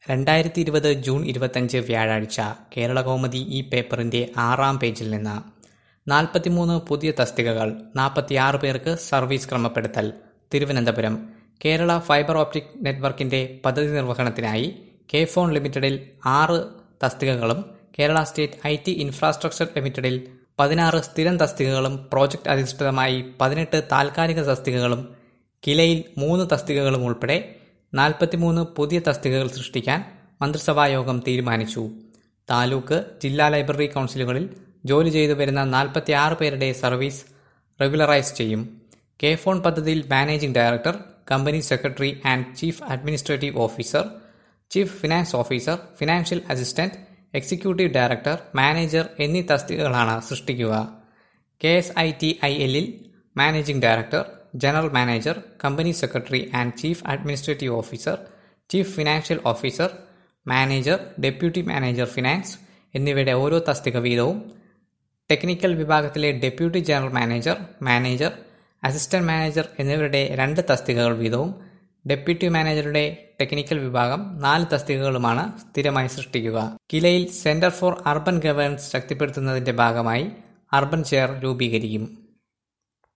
രണ്ടായിരത്തി ഇരുപത് ജൂൺ ഇരുപത്തഞ്ച് വ്യാഴാഴ്ച കേരളകൗമുദി ഈ പേപ്പറിന്റെ ആറാം പേജിൽ നിന്ന് നാൽപ്പത്തിമൂന്ന് പുതിയ തസ്തികകൾ നാൽപ്പത്തിയാറ് പേർക്ക് സർവീസ് ക്രമപ്പെടുത്തൽ തിരുവനന്തപുരം കേരള ഫൈബർ ഓപ്റ്റിക് നെറ്റ്വർക്കിന്റെ പദ്ധതി നിർവഹണത്തിനായി കെ ഫോൺ ലിമിറ്റഡിൽ ആറ് തസ്തികകളും Kerala state I T infrastructure ലിമിറ്റഡിൽ പതിനാറ് സ്ഥിരം തസ്തികകളും പ്രോജക്റ്റ് അധിഷ്ഠിതമായി പതിനെട്ട് താൽക്കാലിക തസ്തികകളും കിലയിൽ മൂന്ന് തസ്തികകളും ഉൾപ്പെടെ നാൽപ്പത്തിമൂന്ന് പുതിയ തസ്തികകൾ സൃഷ്ടിക്കാൻ മന്ത്രിസഭായോഗം തീരുമാനിച്ചു താലൂക്ക് ജില്ലാ ലൈബ്രറി കൗൺസിലുകളിൽ ജോലി ചെയ്തു വരുന്ന നാൽപ്പത്തിയാറ് പേരുടെ സർവീസ് റെഗുലറൈസ് ചെയ്യും കെ ഫോൺ പദ്ധതിയിൽ managing director company secretary and chief administrative officer chief finance officer financial assistant executive director manager എന്നീ തസ്തികകളാണ് സൃഷ്ടിക്കുക K S I T I എല്ലിൽ managing director general manager company secretary and chief administrative officer chief financial officer manager deputy manager finance എന്നിവയുടെ ഓരോ തസ്തിക വീതവും technical വിഭാഗത്തിലെ deputy general manager manager assistant manager എന്നിവരുടെ രണ്ട് തസ്തികകൾ വീതവും ഡെപ്യൂട്ടി മാനേജറുടെ ടെക്നിക്കൽ വിഭാഗം നാല് തസ്തികകളുമാണ് സ്ഥിരമായി സൃഷ്ടിക്കുക കിലയിൽ സെന്റർ ഫോർ അർബൻ ഗവേണൻസ് ശക്തിപ്പെടുത്തുന്നതിന്റെ ഭാഗമായി അർബൻ ചെയർ രൂപീകരിക്കും